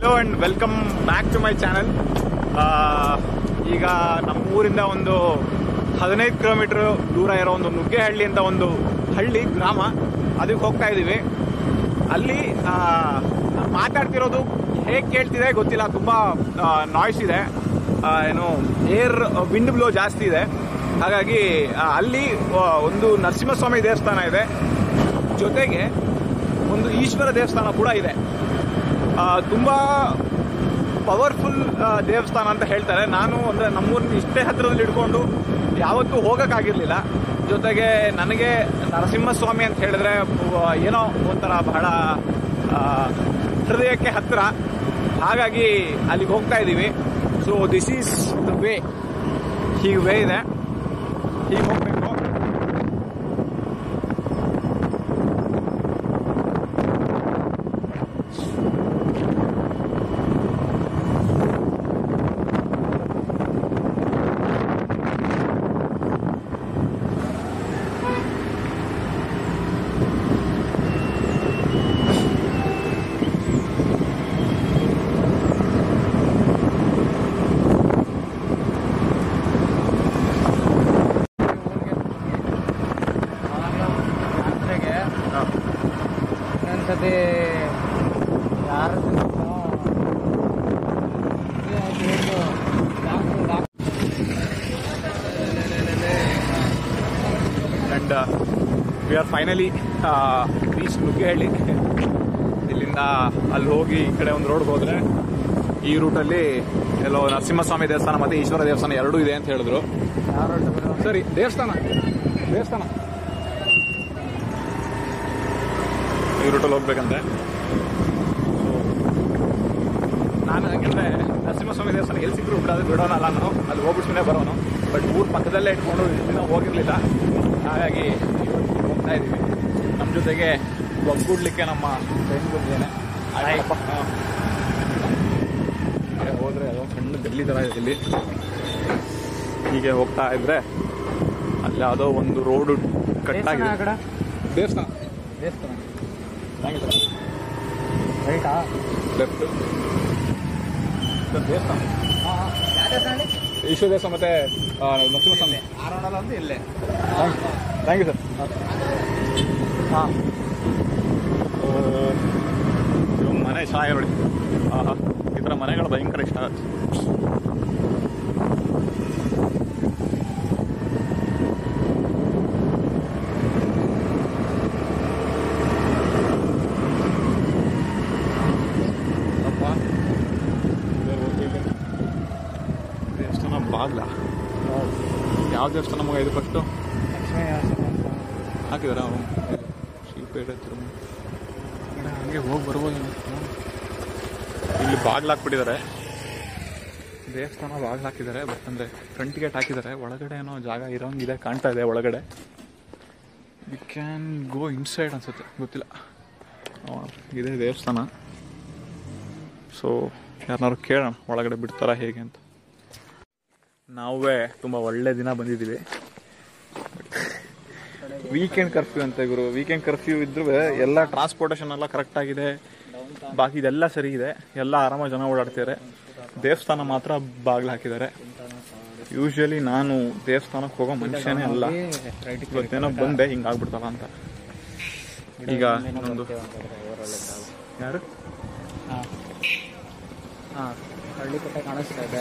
Hello and welcome back to my channel ಈಗ ನಮ್ಮ ಊರಿಂದ ಒಂದು ಹದಿನೈದು ಕಿಲೋಮೀಟರ್ ದೂರ ಇರೋ ಒಂದು ನುಗ್ಗೆಹಳ್ಳಿ ಅಂತ ಒಂದು ಹಳ್ಳಿ ಗ್ರಾಮ ಅದಕ್ಕೆ ಹೋಗ್ತಾ ಇದ್ದೀವಿ ಅಲ್ಲಿ ಆ, ನಾನ್ ಮಾತಾಡ್ತಿರೋದು ಹೇಗೆ ಕೇಳ್ತಿದೆ ಗೊತ್ತಿಲ್ಲ ತುಂಬ ನಾಯ್ಸ್ ಇದೆ ಆ, ಏನು ಏರ್ ವಿಂಡ್ ಬ್ಲೋ ಜಾಸ್ತಿ ಇದೆ ಹಾಗಾಗಿ ಆ, ಅಲ್ಲಿ ಆ, ಒಂದು ನರಸಿಂಹಸ್ವಾಮಿ ದೇವಸ್ಥಾನ ಇದೆ ಜೊತೆಗೆ ಒಂದು ಈಶ್ವರ ದೇವಸ್ಥಾನ ಕೂಡ ಇದೆ ಆ, ತುಂಬಾ ಪವರ್ಫುಲ್ ದೇವಸ್ಥಾನ ಅಂತ ಹೇಳ್ತಾರೆ ನಾನು ಅಂದ್ರೆ ನಮ್ಮೂರಿನ ಇಷ್ಟೇ ಹತ್ರದಲ್ಲಿ ಇಟ್ಕೊಂಡು ಯಾವತ್ತೂ ಹೋಗಕ್ಕಾಗಿರ್ಲಿಲ್ಲ ಜೊತೆಗೆ ನನಗೆ ನರಸಿಂಹಸ್ವಾಮಿ ಅಂತ ಹೇಳಿದ್ರೆ ಆ, ಏನೋ ಒಂಥರ ಬಹಳ ಆ, ಹೃದಯಕ್ಕೆ ಹತ್ರ ಹಾಗಾಗಿ ಅಲ್ಲಿಗೆ ಹೋಗ್ತಾ ಇದ್ದೀವಿ so this is the way ಹೀಗೆ ವೇ ಇದೆ ಹೀಗೆ ಹೋಗ್ಬೇಕು ಯಾತ್ರೆಗೆ ಹಾ. ಇನ್ನೊಂದ್ಸತಿ ಯಾರು and we are finally reach Nuggehalli ಇಲ್ಲಿಂದ ಅಲ್ಲಿ ಹೋಗಿ ಈ ಕಡೆ ಒಂದು ರೋಡ್ಗೆ ಹೋದ್ರೆ ಈ ರೂಟಲ್ಲಿ ಎಲ್ಲೋ ನರಸಿಂಹಸ್ವಾಮಿ ದೇವಸ್ಥಾನ ಮತ್ತೆ ಈಶ್ವರ ದೇವಸ್ಥಾನ ಎರಡೂ ಇದೆ ಅಂತ ಹೇಳಿದ್ರು ಸರಿ ದೇವಸ್ಥಾನ ದೇವಸ್ಥಾನ ಈ ರೂಟಲ್ಲಿ ಹೋಗ್ಬೇಕಂತೆ ನಾನು ಹಂಗಿದ್ರೆ ನರಸಿಂಹಸ್ವಾಮಿ ದೇವಸ್ಥಾನ ಎಲ್ಲಿ ಸಿಕ್ಕರು ಬಿಡೋದು ಬಿಡೋಣ ಅಲ್ಲ ನಾನು ಅಲ್ಲಿ ಹೋಗ್ಬಿಟ್ಟು ಸುಮ್ಮನೆ ಬರೋನು ಬಟ್ ಊರ್ ಪಕ್ಕದಲ್ಲೇ ಇಟ್ಕೊಂಡು ಇಷ್ಟು ದಿನ ಹೋಗಿರ್ಲಿಲ್ಲ ಹಾಗಾಗಿ ಇವತ್ತು ಹೋಗ್ತಾ ಇದ್ದೀವಿ ನಮ್ಮ ಜೊತೆಗೆ ಒಗ್ಗೂಡ್ಲಿಕ್ಕೆ ನಮ್ಮ ಫ್ರೆಂಡ್ ಬಂದಿದ್ದಾನೆ ಆಯ್ತಪ್ಪ. ಹಾ. ಹೀಗೆ ಹೋದ್ರೆ ಅದೊಂದು ಸಣ್ಣ ಗಲ್ಲಿ ಥರ ಇದೆ ಇಲ್ಲಿ ಹೀಗೆ ಹೋಗ್ತಾ ಇದ್ರೆ ಅಲ್ಲಿ ಯಾವುದೋ ಒಂದು ರೋಡ್ ಕಟ್ಟಾಗಿದೆ ಕಡೆ ದೇವಸ್ಥಾನ ದೇವಸ್ಥಾನ ಹೆಂಗಿದೆ ರೈಟಾ ಲೆಫ್ಟ್ ದೇವಸ್ಥಾನ ಯಾವ ದೇವಸ್ಥಾನ ಈಶ್ವರ ದೇವಸ್ಥಾನ ಮತ್ತೆ ಆ, ನರಸಿಂಹಸ್ವಾಮಿ ಆರೋಣದ ಒಂದು ಇಲ್ಲೇ ಥ್ಯಾಂಕ್ ಯು ಸರ್ ಹಾಂ ಮನೆ ಚೆನ್ನಾಗಿ ನೋಡಿ ಆಹಾ ಈ ಥರ ಮನೆಗಳು ಭಯಂಕರ ಇಷ್ಟ ಆಗುತ್ತೆ ಅಪ್ಪ ಇದೇ ಹೋಗ್ಬೇಕು. ದೇವಸ್ಥಾನ ಬಾಗ್ಲ ಯಾವ ದೇವಸ್ಥಾನ ಮಗ ಇದು ಫಸ್ಟು ಲಕ್ಷ್ಮೀ ನರಸಿಂಹ ಹಾಕಿದಾರ ಶಿಲ್ಪೇಟೆ ತಿರುಮ ಹಂಗೆ ಹೋಗಿ ಬರ್ಬೋದು ಇಲ್ಲಿ ಬಾಗ್ಲು ಹಾಕ್ಬಿಟ್ಟಿದ್ದಾರೆ ದೇವಸ್ಥಾನ ಬಾಗ್ಲು ಹಾಕಿದ್ದಾರೆ ಬಟ್ ಅಂದ್ರೆ ಫ್ರಂಟ್ ಗೇಟ್ ಹಾಕಿದ್ದಾರೆ ಒಳಗಡೆ ಏನೋ ಜಾಗ ಇರೋಂಗಿದೆ ಕಾಣ್ತಾ ಇದೆ ಒಳಗಡೆ ವಿ ಕ್ಯಾನ್ ಗೋ ಇನ್ಸೈಡ್ ಅನ್ಸುತ್ತೆ ಗೊತ್ತಿಲ್ಲ ನೋಡೋಣ. ಇದೇ ದೇವಸ್ಥಾನ ಸೊ ಯಾರನ್ನಾರು ಕೇಳೋಣ ಒಳಗಡೆ ಬಿಡ್ತಾರಾ ಹೇಗೆ ಅಂತ ನಾವೇ ತುಂಬ ಒಳ್ಳೆ ದಿನ ಬಂದಿದ್ದೀವಿ ವೀಕೆಂಡ್ ಕರ್ಫ್ಯೂ ಅಂತ ಗುರು ವೀಕೆಂಡ್ ಕರ್ಫ್ಯೂ ಇದ್ರೂ ಎಲ್ಲ ಟ್ರಾನ್ಸ್ಪೋರ್ಟೇಷನ್ ಎಲ್ಲ ಕರೆಕ್ಟ್ ಆಗಿದೆ ಬಾಕಿ ಇದೆಲ್ಲ ಸರಿ ಇದೆ ಎಲ್ಲ ಆರಾಮಾಗಿ ಜನ ಓಡಾಡ್ತಿದ್ದಾರೆ ದೇವಸ್ಥಾನ ಮಾತ್ರ ಬಾಗ್ಲು ಹಾಕಿದ್ದಾರೆ ಯೂಶಲಿ ನಾನು ದೇವಸ್ಥಾನಕ್ಕೆ ಹೋಗೋ ಮನುಷ್ಯನೇ ಅಲ್ಲ ಇವತ್ತೇನೋ ಬಂದೆ ಹಿಂಗಾಗ್ಬಿಡ್ತಲ್ಲ ಅಂತ ಈಗ ಇನ್ನೊಂದು ಯಾರು ಹಾಂ ಹಾಂ ಹಳ್ಳಿ ಕಟ್ಟೆ ಕಾಣಿಸ್ತಾ ಇದೆ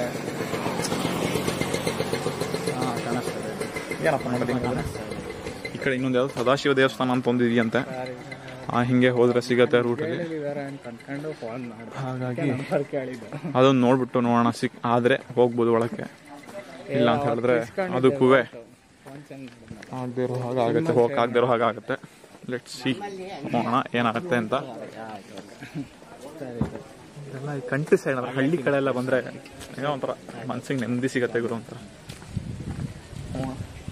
ಹಾಂ ಕಾಣಿಸ್ತಾ ಇದೆ ಏನಪ್ಪ ನೋಡೋದು ಹಿಂಗಾದ್ರೆ? ಕಾಣಿಸ್ತಾ ಇದೆ ಈ ಕಡೆ ಇನ್ನೊಂದು ಯಾವ್ದು ಸದಾಶಿವ ದೇವಸ್ಥಾನ ಅಂತ ಒಂದಿದೆಯಂತೆ ಸರಿ. ಆ ಹಿಂಗೆ ಹೋದ್ರೆ ಸಿಗತ್ತೆ ರೂಟಲ್ಲಿ ಹೇಳಿದ್ದಾರೆ ಅಂತ ಕನ್ಕೊಂಡು ಫೋನ್ ಮಾಡಿ ಹಾಗಾಗಿ ನಂಬರ್ ಕೇಳಿದ್ದು ಅದೊಂದು ನೋಡ್ಬಿಟ್ಟು ನೋಡೋಣ ಸಿಕ್ ಆದ್ರೆ ಹೋಗ್ಬೋದು ಒಳಕ್ಕೆ ಇಲ್ಲ ಅಂತ ಹೇಳಿದ್ರೆ ಅದಕ್ಕೂ ಫೋನ್ ಚೇಂಜ್ ಆಗದೆ ಇರೋ ಹಾಗೆ ಆಗುತ್ತೆ ಹೋಗಕ್ಕೆ ಆಗದೆ ಇರೋ ಹಾಗೆ ಆಗುತ್ತೆ ಲೆಟ್ ಸಿ ನೋಡೋಣ ಏನಾಗುತ್ತೆ ಅಂತ ಸರಿ ಇದೆಲ್ಲ ಈ ಕಂಟ್ರಿ ಸೈಡ್ ಅಂದ್ರೆ ಹಳ್ಳಿ ಕಡೆ ಎಲ್ಲ ಬಂದ್ರೆ ಏನೋ ಒಂಥರ ಮನ್ಸಿಗೆ ನೆಮ್ಮದಿ ಸಿಗತ್ತೆ ಗುರು ಒಂಥರ ನೋಡೋಣ.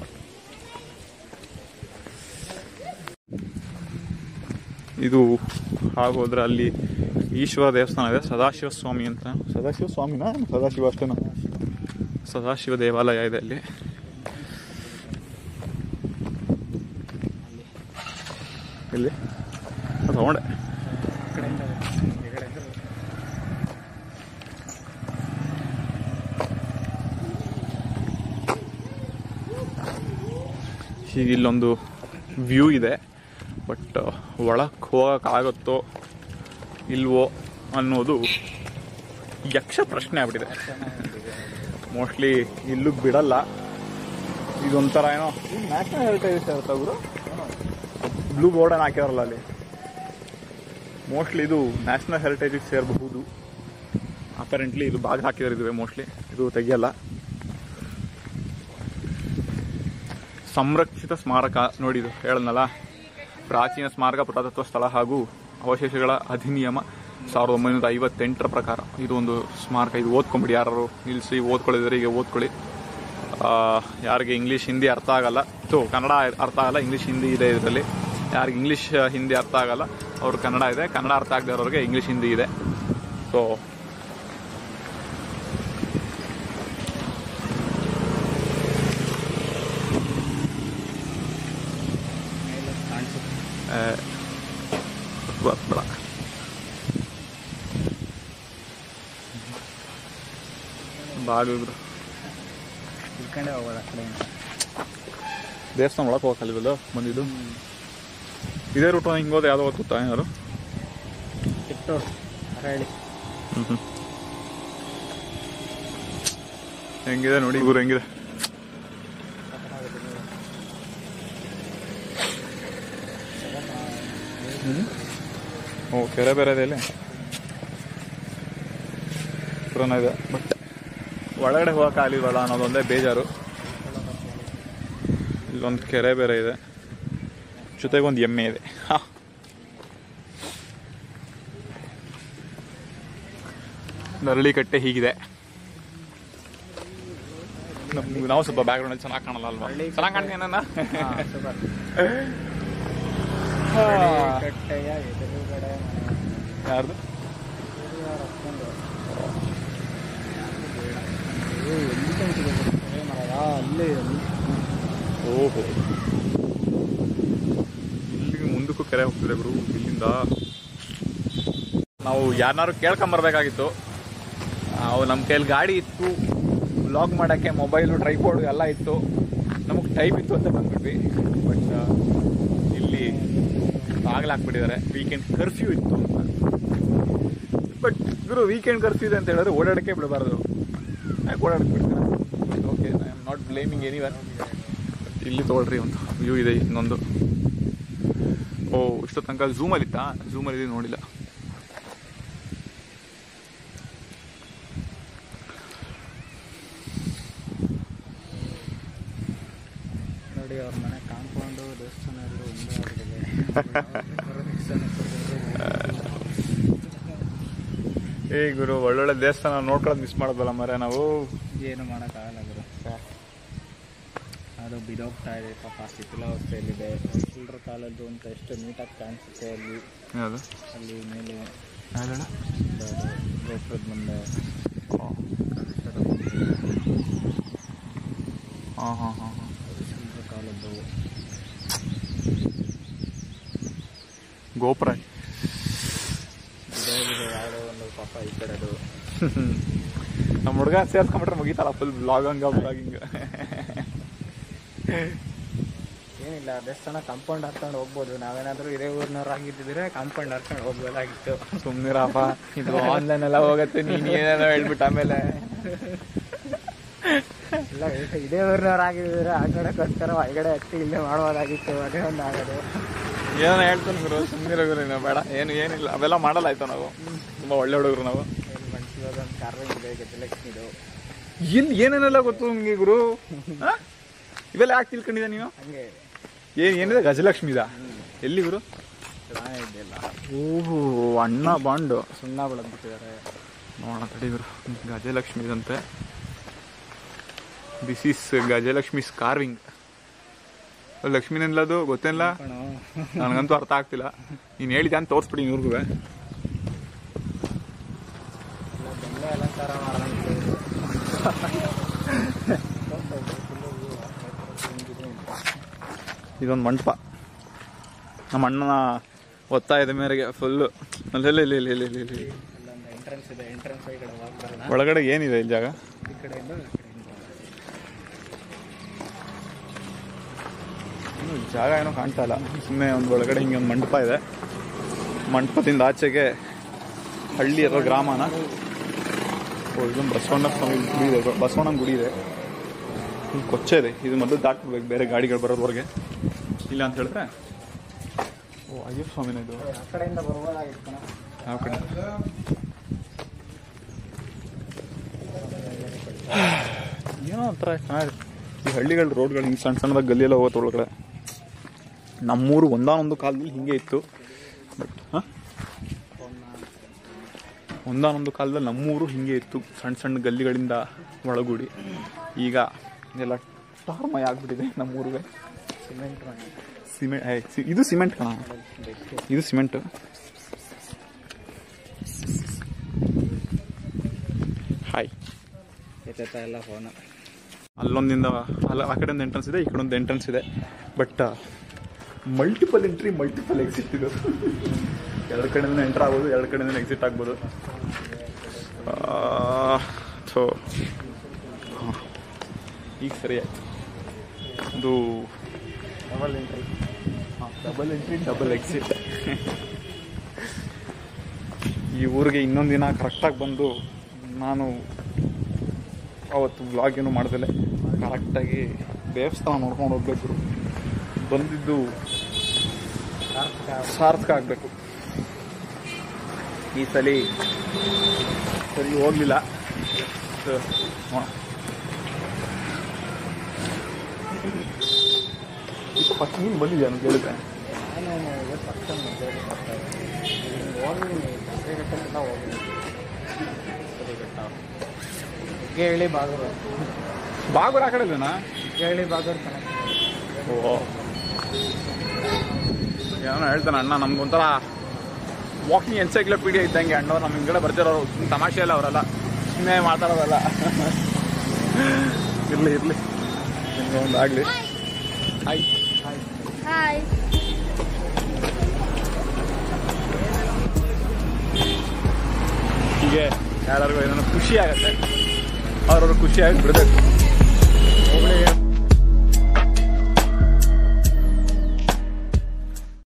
ಇದು ಹಾಗೋದ್ರೆ ಅಲ್ಲಿ ಈಶ್ವರ ದೇವಸ್ಥಾನ ಇದೆ ಸದಾಶಿವ ಸ್ವಾಮಿ ಅಂತ ಸದಾಶಿವ ಸ್ವಾಮಿನಾ ಸದಾಶಿವ ಅಷ್ಟೇನಾ ಸದಾಶಿವ ದೇವಾಲಯ ಇದೆ ಅಲ್ಲಿ ಇಲ್ಲಿ ತಗೊಂಡೆ ಹೀಗೆ ಇಲ್ಲೊಂದು ವ್ಯೂ ಇದೆ ಬಟ್ ಒಳಕ್ಕೆ ಹೋಗೋಕ್ಕಾಗುತ್ತೋ ಇಲ್ವೋ ಅನ್ನೋದು ಯಕ್ಷ ಪ್ರಶ್ನೆ ಆಗ್ಬಿಟ್ಟಿದೆ ಮೋಸ್ಟ್ಲಿ ಇಲ್ಲೂ ಬಿಡಲ್ಲ ಇದೊಂಥರ ಏನೋ ನ್ಯಾಷನಲ್ ಹೆರಿಟೇಜ್ ಇರುತ್ತೆ ಗುರು ಬ್ಲೂ ಬೋರ್ಡನ್ನು ಹಾಕಿದಾರಲ್ಲ ಅಲ್ಲಿ ಮೋಸ್ಟ್ಲಿ ಇದು ನ್ಯಾಷನಲ್ ಹೆರಿಟೇಜಿಗೆ ಸೇರಬಹುದು ಅಪರೆಂಟ್ಲಿ ಇದು ಬಾಗಿಲು ಹಾಕಿದಾರೆ ಇದುವೆ ಮೋಸ್ಟ್ಲಿ ಇದು ತೆಗಿಯಲ್ಲ ಸಂರಕ್ಷಿತ ಸ್ಮಾರಕ ನೋಡಿದು ಹೇಳದ್ನಲ್ಲ ಪ್ರಾಚೀನ ಸ್ಮಾರಕ ಪುರಾತತ್ವ ಸ್ಥಳ ಹಾಗೂ ಅವಶೇಷಗಳ ಅಧಿನಿಯಮ ಸಾವಿರದ ಒಂಬೈನೂರ ಐವತ್ತೆಂಟರ ಪ್ರಕಾರ ಇದು ಒಂದು ಸ್ಮಾರಕ ಇದು ಓದ್ಕೊಂಬಿಡಿ ಯಾರು ನಿಲ್ಲಿಸಿ ಓದ್ಕೊಳ್ಳಿದ್ರೆ ಈಗ ಓದ್ಕೊಳ್ಳಿ ಆ, ಯಾರಿಗೆ ಇಂಗ್ಲೀಷ್ ಹಿಂದಿ ಅರ್ಥ ಆಗಲ್ಲ ಸೊ ಕನ್ನಡ ಅರ್ಥ ಆಗಲ್ಲ ಇಂಗ್ಲೀಷ್ ಹಿಂದಿ ಇದೆ ಇದರಲ್ಲಿ ಯಾರಿಗೆ ಇಂಗ್ಲೀಷ್ ಹಿಂದಿ ಅರ್ಥ ಆಗಲ್ಲ ಅವ್ರು ಕನ್ನಡ ಇದೆ ಕನ್ನಡ ಅರ್ಥ ಆಗದೆ ಇರೋರಿಗೆ ಇಂಗ್ಲೀಷ್ ಹಿಂದಿ ಇದೆ ಸೊ ಮೇಲೆ ಕಾಣಿಸುತ್ತೆ ಬೇಡ ಬಾಗಿಲು ಇಳ್ಕೊಂಡೇ ಹೋಗೋದು ಆ ಕಡೆ ದೇವಸ್ಥಾನ ಒಳಗೆ ಹೋಗಕ್ಕಾಲಿವಲ್ಲ ಬಂದಿದ್ದು ಇದೇ ರೂಟ್ ಹಿಂಗೆ ಹೋದ್ರೆ ಯಾವುದೋ ಗೊತ್ತಾ ಏನಾರು ಚಿಟ್ಟು ಹೇಳಿ ಹೆಂಗಿದೆ ನೋಡಿ ಊರು ಹೆಂಗಿದೆ ಓ ಕೆರೆ ಬೇರೆ ಇದೆ ಇಲ್ಲಿ ಪುರಾಣ ಇದೆ ಬಟ್ ಒಳಗಡೆ ಹೋಗಕ್ಕಾಗಲಿಲ್ವಲ್ಲ ಅನ್ನೋದೊಂದೇ ಬೇಜಾರು ಇಲ್ಲೊಂದು ಕೆರೆ ಬೇರೆ ಇದೆ ಜೊತೆಗೆ ಒಂದು ಎಮ್ಮೆ ಇದೆ ಹಾ ನರಳಿ ಕಟ್ಟೆ ಹೀಗಿದೆ ನಮ್ಗೆ ನಾವು ಸ್ವಲ್ಪ ಬ್ಯಾಕ್ ಗ್ರೌಂಡ್ ಚೆನ್ನಾಗಿ ಕಾಣಲ್ಲ ಅಲ್ವಾ ನರಳಿ ಚೆನ್ನಾಗಿ ಕಾಣ್ತೀನಿ ನನ್ನ ಸೂಪರ್ ಹಾ. ಕಟ್ಟೆಯ ಎದುರುಗಡೆ ಮನೆ. ಯಾರ್ದು ಯಾರು ಹತ್ಕೊಂಡು? ಏ, ಎಲ್ಲಿ ಕಾಣ್ತಿದೆ ಗೊತ್ತಾ? ಏ ಮರ, ಆ, ಅಲ್ಲೇ ಇದೆ, ಅಲ್ಲಿ. ಓಹೋ ಇಲ್ಲಿಗೆ ಮುಂದಕ್ಕೂ ಕೆರೆ ಹೋಗ್ತಿದೆ ಗುರು ಇಲ್ಲಿಂದ ನಾವು ಯಾರನ್ನಾರು ಕೇಳ್ಕೊಂಬರ್ಬೇಕಾಗಿತ್ತು ಅವು ನಮ್ಮ ಕೈಯಲ್ಲಿ ಗಾಡಿ ಇತ್ತು ವ್ಲಾಗ್ ಮಾಡೋಕ್ಕೆ ಮೊಬೈಲು ಟ್ರೈಪೋರ್ಡ್ ಎಲ್ಲ ಇತ್ತು ನಮಗೆ ಟೈಪ್ ಇತ್ತು ಅಂತ ಬಂದ್ಬಿಟ್ವಿ ಬಟ್ ಇಲ್ಲಿ ಬಾಗಿಲು ಹಾಕ್ಬಿಟ್ಟಿದ್ದಾರೆ ವೀಕೆಂಡ್ ಕರ್ಫ್ಯೂ ಇತ್ತು ಅಂತ ಬಟ್ ಗುರು ವೀಕೆಂಡ್ ಕರ್ಫ್ಯೂ ಇದೆ ಅಂತ ಹೇಳಿದ್ರೆ ಓಡಾಡಕ್ಕೆ ಬಿಡಬಾರ್ದು ಯಾಕೆ ಓಡಾಡಕ್ಕೆ ಬಿಡ್ತಾರೆ okay I am not blaming anyone ಇಲ್ಲಿ ತೊಗೊಳ್ರಿ ಒಂದು ವ್ಯೂ ಇದೆ ಇನ್ನೊಂದು ಓ ಇಷ್ಟೋ ತನಕ ಝೂಮಲ್ಲಿ ಇತ್ತಾ ಝೂಮಲ್ಲಿ ನೋಡಿಲ್ಲ ನೋಡಿ ಅವ್ರ ಮನೆ ಕಾಂಪೌಂಡು ದೇವಸ್ಥಾನ ಎಲ್ಲ ಒಂದೇ ಆಗಿದೆ ದೇವಸ್ಥಾನ ಏ ಗುರು ಒಳ್ಳೊಳ್ಳೆ ದೇವಸ್ಥಾನ ನೋಡ್ಕೊಳ್ಳೋದು ಮಿಸ್ ಮಾಡೋದಲ್ಲ ಮರೆ ನಾವು ಏನು ಮಾಡೋಕ್ಕಾಗಲ್ಲ ಗುರು ಅದು ಬಿದೋಗ್ತಾ ಇದೆ ಪಾಪ ಶಿಥಿಲಾವಸ್ಥೆಯಲ್ಲಿದೆ ಚಿಲ್ಲರ ಕಾಲದ್ದು ಅಂತ ಎಷ್ಟು ನೀಟಾಗಿ ಕಾಣಿಸುತ್ತೆ ಅಲ್ಲಿ ಯಾವುದು ಅಲ್ಲಿ ಮೇಲೆ ಯಾವ್ದು ಹೇಳು? ಅದು ಗೋಪುರದ ಮುಂದೆ ಹಾಂ ಹಾಂ ಹಾಂ ಹಾಂ ಚಿಲ್ಲರ ಕಾಲದ್ದು ಗೋಪುರ ಬಿದೋಗಿದೆ ಯಾವುದೋ ಒಂದು ಪಾಪ ಈ ಕಡೆದು ನಮ್ಮ ಹುಡುಗ ಸೇರ್ಸ್ಕೊಂಬಿಟ್ರೆ ಮುಗೀತಲ್ಲ ಫುಲ್ ಬ್ಲಾಗಂಗ ಬ್ಲಾಗಿಂಗ್ ಏನಿಲ್ಲ ದೇವಸ್ಥಾನ ಕಾಂಪೌಂಡ್ ಹಾಕೊಂಡು ಹೋಗ್ಬೋದು ನಾವೇನಾದ್ರೂ ಇದೇ ಊರಿನವ್ರು ಆಗಿದ್ದಿದ್ರೆ ಕಾಂಪೌಂಡ್ ಹಾಕೊಂಡು ಹೋಗ್ಬೋದಾಗಿತ್ತು ಸುಮ್ಮನಿರಪ್ಪ ಇದು ಆನ್ಲೈನ್ ಎಲ್ಲ ಹೋಗತ್ತೆ ನೀನು ಏನೇನೋ ಹೇಳ್ಬಿಟ್ಟು ಆಮೇಲೆ ಇಲ್ಲ ಇದು- ಇದೇ ಊರಿನವ್ರು ಆಗಿದ್ದಿದ್ರೆ ಆ ಕಡೆಗೋಸ್ಕರ ಹೊರಗಡೆ ಹತ್ತಿ ಇಲ್ಲೇ ಮಾಡ್ಬೋದಾಗಿತ್ತು ಅದೇ ಒಂದು ಆಗೋದು ಏನೋ ಹೇಳ್ತಾನೆ ಗುರು ಸುಮ್ಮನಿರೋ ಗುರು ನೀನು ಬೇಡ ಏನು ಏನಿಲ್ಲ ಅವೆಲ್ಲ ಮಾಡಲ್ಲ ಆಯ್ತು ನಾವು ತುಂಬ ಒಳ್ಳೆ ಹುಡುಗರು ನಾವು ಇಲ್ಲಿ ಮನ್ಸಿಗೆ ಒಂದು ಕಾರ್ವಿಂಗ್ ಇದೆ ಗಜಲಕ್ಷ್ಮಿದು ಇಲ್ಲಿ ಏನೇನೆಲ್ಲ ಗೊತ್ತು ನಿಮಗೆ ಗುರು ಆ? ಇವೆಲ್ಲ ಯಾಕೆ ತಿಳ್ಕೊಂಡಿದ್ದೆ ನೀನು ಹಂಗೆ ಏನ್ ಏನಿದೆ ಗಜಲಕ್ಷ್ಮಿದ ಎಲ್ಲಿ ಗುರು ಚೆನ್ನಾಗಿದೆಯಲ್ಲ ಓಹೋ ಅಣ್ಣ ಬಾಂಡು ಸುಣ್ಣ ಬೆಳೆದ್ಬಿಟ್ಟಿದ್ದಾರೆ ನೋಡೋಣ ತಡಿ ಗುರು ಗಜಲಕ್ಷ್ಮಿದಂತೆ ದಿಸ್ ಈಸ್ ಗಜಲಕ್ಷ್ಮಿಸ್ ಕಾರ್ವಿಂಗ್ ಲಕ್ಷ್ಮಿನೆಲ್ಲದು ಗೊತ್ತೇನಿಲ್ಲ ಕಣೋ. ನನಗಂತೂ ಅರ್ಥ ಆಗ್ತಿಲ್ಲ ನೀನು ಹೇಳಿದ್ದೆ ಅಂತ ತೋರಿಸ್ಬಿಡಿ ಇವ್ರಿಗೂ ಇಲ್ಲ ಬೆಣ್ಣೆ ಅಲಂಕಾರ ಮಾಡ್ದಂಗೆ ಇದೊಂದು ಮಂಟಪ ನಮ್ಮ ಅಣ್ಣನ ಒತ್ತಾಯದ ಮೇರೆಗೆ ಫುಲ್ಲು ಅಲ್ಲೆಲ್ಲ ಇಲ್ಲಿ ಇಲ್ಲಿ ಇಲ್ಲಿ ಇಲ್ಲಿ ಇಲ್ಲಿ ಅಲ್ಲೊಂದು ಎಂಟ್ರೆನ್ಸ್ ಇದೆ ಎಂಟ್ರೆನ್ಸ್ ಈ ಕಡೆ ಹೋಗಿ ಬರೋಣ ಒಳಗಡೆ ಏನಿದೆ ಇಲ್ಲಿ ಜಾಗ ಈ ಕಡೆಯಿಂದ ಈ ಕಡೆಯಿಂದ ಜಾಗ ಏನೋ ಕಾಣ್ತಾ ಇಲ್ಲ ಸುಮ್ಮನೆ ಒಂದು ಒಳಗಡೆ ಹಿಂಗೆ ಒಂದು ಮಂಟಪ ಇದೆ ಮಂಟಪದಿಂದ ಆಚೆಗೆ ಹಳ್ಳಿ ಅಥವಾ ಗ್ರಾಮನ ಓ ಇದೊಂದು ಬಸವಣ್ಣ ಸ್ವಾಮಿ ಗುಡಿ ಇದೆ ಬಸವಣ್ಣನ ಗುಡಿ ಇದೆ ಇಲ್ಲಿ ಕೊಚ್ಚೆ ಇದೆ ಇದು ಮೊದಲು ದಾಟ್ಬಿಡ್ಬೇಕು ಬೇರೆ ಗಾಡಿಗಳು ಬರೋದ್ವರೆಗೆ ಇಲ್ಲ ಅಂತ ಹೇಳಿದ್ರೆ ಓ ಅಯ್ಯಪ್ಪ ಸ್ವಾಮಿನ ಇದು ಆ ಕಡೆಯಿಂದ ಬರ್ಬೋದಾಗಿತ್ತು ಕಣ ಯಾವ ಕಡೆ ಏನೋ ಒಂಥರ ಚೆನ್ನಾಗಿದೆ ಈ ಹಳ್ಳಿಗಳ ರೋಡ್ಗಳು ಹಿಂಗೆ ಸಣ್ಣ ಸಣ್ಣದಾಗ ಗಲ್ಲಿಯೆಲ್ಲ ಹೋಗುತ್ತೆ ಒಳಗಡೆ ನಮ್ಮೂರು ಒಂದಾನೊಂದು ಕಾಲದಲ್ಲಿ ಹಿಂಗೆ ಇತ್ತು ಬಟ್ ಹಾಂ ಒಂದಾನೊಂದು ಕಾಲದಲ್ಲಿ ನಮ್ಮೂರು ಹಿಂಗೆ ಇತ್ತು ಸಣ್ಣ ಸಣ್ಣ ಗಲ್ಲಿಗಳಿಂದ ಒಳಗೂಡಿ ಈಗ ಎಲ್ಲ ಟಾರ್ಮಯ ಆಗ್ಬಿಟ್ಟಿದೆ ನಮ್ಮೂರಿಗೆ ಸಿಮೆಂಟ್ ಮನೆ ಸಿಮೆಂಟ್ ಇದು ಸಿಮೆಂಟ್ ಕಣ ಇದು ಸಿಮೆಂಟ್ ಹಾಯ್ ಎತ್ತೆತ್ತ ಎಲ್ಲ ಫೋನ್ ಅಲ್ಲೊಂದಿಂದ ಅಲ್ಲ ಆ ಕಡೆ ಒಂದು ಎಂಟ್ರೆನ್ಸ್ ಇದೆ ಈ ಕಡೆ ಒಂದು ಎಂಟ್ರೆನ್ಸ್ ಇದೆ but multiple entry multiple exit ಇದು ಎರಡು ಕಡೆಯಿಂದ ಎಂಟರ್ ಆಗ್ಬೋದು ಎರಡು ಕಡೆಯಿಂದ ಎಕ್ಸಿಟ್ ಆಗ್ಬೋದು ಸೊ ಈಗ ಸರಿ ಆಯ್ತು ಇದು double entry double entry double exit ಈ ಊರಿಗೆ ಇನ್ನೊಂದು ದಿನ ಕರೆಕ್ಟಾಗಿ ಬಂದು ನಾನು ಅವತ್ತು ವ್ಲಾಗ್ ಏನು ಮಾಡ್ದಿಲ್ಲ ಕರೆಕ್ಟಾಗಿ ದೇವಸ್ಥಾನ ನೋಡ್ಕೊಂಡು ಹೋಗ್ಬೇಕು ಬಂದಿದ್ದು ಸಾರ್ಥಕ ಆಗಬೇಕು ಈ ಸಲ ಸರಿ ಹೋಗ್ಲಿಲ್ಲ ಸೊ, ನೋಡೋಣ. ಇದು ಫಸ್ಟ್ ನೀನು ಬಂದಿದ್ಯಾ ಅಂತ ಹೇಳಿದ್ರೆ ನಾನು ಇವತ್ತು ಫಸ್ಟ್ ಟೈಮ್ ಹೋಗಿದ್ದೀನಿ ಕಸರೆಘಟ್ಟೆಲ್ಲ ಹೋಗಿದ್ದೀನಿ ಕಸರೆಘಟ್ಟ ಹೇಳಿ ಬಾಗೂರು ಬಾಗೂರ್ ಆ ಕಡೆ ಇದೆನಾ ಹೇಳಿ ಬಾಗೂರು ಕಣೆ ಓ ಏನೋ ಹೇಳ್ತಾನೆ ಅಣ್ಣ ನಮ್ಗೊಂಥರ ವಾಕಿಂಗ್ ಎನ್ಸೈಕ್ಲೋಪೀಡಿಯಾ ಇದ್ದಂಗೆ ಅಣ್ಣವ್ರು ನಮ್ಮ ಹಿಂಗಡೆ ಬರ್ತಿರೋರು ಸುಮ್ಮನೆ ತಮಾಷೆ ಇಲ್ಲ ಅವರೆಲ್ಲ ಸುಮ್ಮನೆ ಮಾತಾಡೋದಲ್ಲ ಇರ್ಲಿ ಇರ್ಲಿ ನಿಮ್ಗೆ ಒಂದು ಆಗಲಿ ಹಾಯ್ Hi. ಹೀಗೆ ಯಾರಿಗೂ ಏನೋ ಖುಷಿ ಆಗುತ್ತೆ ಅವ್ರವ್ರು ಖುಷಿಯಾಗಿ ಬಿಡಬೇಕು